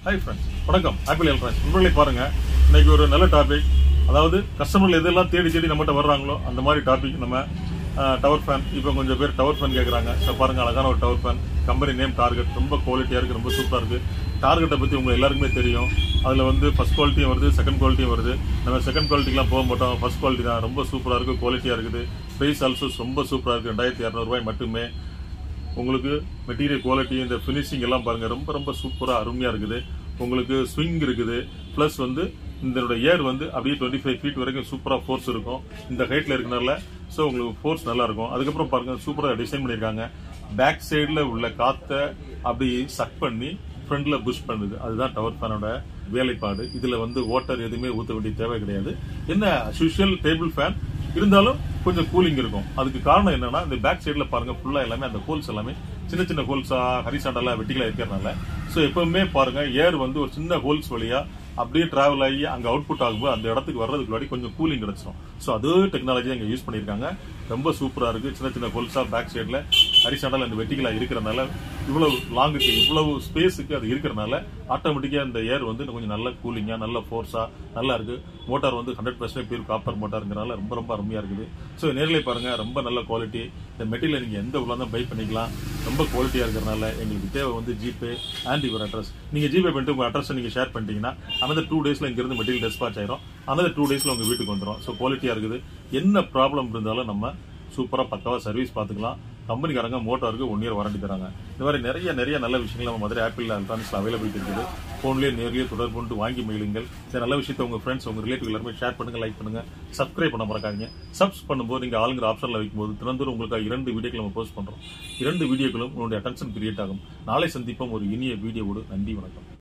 hi friends வணக்கம் Apple electronics நண்பர்களே பாருங்க இன்னைக்கு ஒரு நல்ல டாபிக் அதாவது கஸ்டமர்கள் எதெல்லாம் தேடி தேடி நம்மகிட்ட வர்றாங்களோ அந்த மாதிரி டாபிக் நம்ம டவர் ஃபேன் இப்போ கொஞ்சம் பேர் டவர் ஃபேன் கேட்குறாங்க ஸோ பாருங்க அழகான ஒரு tower fan company name target ரொம்ப குவாலிட்டியாக இருக்குது ரொம்ப சூப்பராக இருக்குது டார்கெட்டை பற்றி உங்களுக்கு எல்லாருக்குமே தெரியும் அதில் வந்து ஃபஸ்ட் குவாலிட்டியும் வருது செகண்ட் குவாலிட்டியும் வருது நம்ம செகண்ட் குவாலிட்டிலாம் போக மாட்டோம் ஃபஸ்ட் குவாலிட்டி தான் ரொம்ப சூப்பராக இருக்குது குவாலிட்டியாக இருக்குது ப்ரைஸ் ஆல்சோ ரொம்ப சூப்பராக இருக்குது ரெண்டாயிரத்தி இரநூறுபாய் மட்டுமே உங்களுக்கு மெட்டீரியல் குவாலிட்டி இந்த ஃபினிஷிங் எல்லாம் பாருங்க ரொம்ப ரொம்ப சூப்பரா அருமையா இருக்குது உங்களுக்கு ஸ்விங் இருக்குது ப்ளஸ் வந்து இதனோட ஏர் வந்து அப்படியே டுவெண்ட்டி ஃபைவ் ஃபீட் வரைக்கும் சூப்பரா ஃபோர்ஸ் இருக்கும் இந்த ஹைட்ல இருக்கனால ஸோ உங்களுக்கு ஃபோர்ஸ் நல்லா இருக்கும் அதுக்கப்புறம் பாருங்க சூப்பரா டிசைன் பண்ணியிருக்காங்க பேக் சைடில் உள்ள காத்தை அப்படி சக் பண்ணி ஃப்ரண்ட்ல புஷ் பண்ணுது அதுதான் டவர் ஃபேனோட வேலைப்பாடு இதுல வந்து வாட்டர் எதுவுமே ஊற்ற வேண்டிய தேவை கிடையாது என்ன யூஷுவல் டேபிள் ஃபேன் இருந்தாலும் கொஞ்சம் கூலிங் இருக்கும் அதுக்கு காரணம் என்னன்னா இந்த பேக் சைடுல பாருங்க ஃபுல்லா எல்லாமே அந்த ஹோல்ஸ் எல்லாமே சின்ன சின்ன ஹோல்ஸா ஹரிசாண்டெல்லாம் வெட்டிகளா இருக்கிறதுனால ஸோ எப்பவுமே பாருங்க ஏர் வந்து ஒரு சின்ன ஹோல்ஸ் வழியா அப்படியே டிராவல் ஆகி அங்க அவுட்புட் ஆகும்போது அந்த இடத்துக்கு வர்றதுக்கு முன்னாடி கொஞ்சம் கூலிங் கிடைச்சிடும் ஸோ அதே டெக்னாலஜி அங்க யூஸ் பண்ணியிருக்காங்க ரொம்ப சூப்பரா இருக்கு சின்ன சின்ன ஹோல்ஸா பேக் சைடுல ஹரிசாண்டல் அந்த வெட்டிகளா இருக்கிறனால இவ்வளவு லாங்குக்கு இவ்வளவு ஸ்பேஸுக்கு அது இருக்கிறனால ஆட்டோமேட்டிக்கா அந்த ஏர் வந்து இன்னும் கொஞ்சம் நல்ல கூலிங்கா நல்ல ஃபோர்ஸா நல்லா இருக்கு மோட்டார் வந்து ஹண்ட்ரட் பர்சன்ட் பியூர் காப்பர் மோட்டாருங்கிறனால ரொம்ப ரொம்ப அருமையா இருக்குது ஸோ நேரில் பாருங்க ரொம்ப நல்ல குவாலிட்டி இந்த மெட்டீரியல் நீங்க எந்த உள்ள பை பண்ணிக்கலாம் ரொம்ப குவாலிட்டியா இருக்கிறனால எங்களுக்கு தேவை வந்து ஜிபே அண்ட் யுவர் அட்ரஸ் நீங்க ஜிபே பண்ணிட்டு உங்க அட்ரஸ் நீங்க ஷேர் பண்ணிட்டீங்கன்னா another டூ டேஸ்ல இங்க இருந்து மெட்டீரியல் டெஸ்பாச் ஆயிரும் another டூ டேஸ்ல உங்க வீட்டுக்கு வந்துடும் ஸோ குவாலிட்டியா இருக்குது என்ன ப்ராப்ளம் இருந்தாலும் நம்ம சூப்பரா பக்காவா சர்வீஸ் பார்த்துக்கலாம் கம்பெனிக்காரங்க மோட்டாருக்கு ஒன் இயர் வாரண்டி தராங்க இந்த மாதிரி நிறைய நிறைய நல்ல விஷயங்கள் நம்ம மதுரை ஆப்பிள் எலக்ட்ரானிக்ஸ்ல அவைலபிலிட்டி இருக்குது ஃபோன்லேயே நேர்லயே தொடர்பு கொண்டு வாங்கி மகிழுங்கள் இந்த நல்ல விஷயத்தை உங்க ஃப்ரெண்ட்ஸ் உங்க ரிலேட்டிவ் எல்லாருமே ஷேர் பண்ணுங்க லைக் பண்ணுங்க சப்ஸ்கிரைப் பண்ண மறக்காதீங்க சப்ஸ் பண்ணும்போது நீங்க ஆளுங்கிற ஆப்ஷன்ல வைக்கும்போது தினந்தோறும் உங்களுக்கு இரண்டு வீடியோக்கள் நம்ம போஸ்ட் பண்றோம் இரண்டு வீடியோக்களும் உங்களுடைய அட்டென்ஷன் கிரியேட் ஆகும் நாளை சந்திப்போம் ஒரு இனிய வீடியோவோடு நன்றி வணக்கம்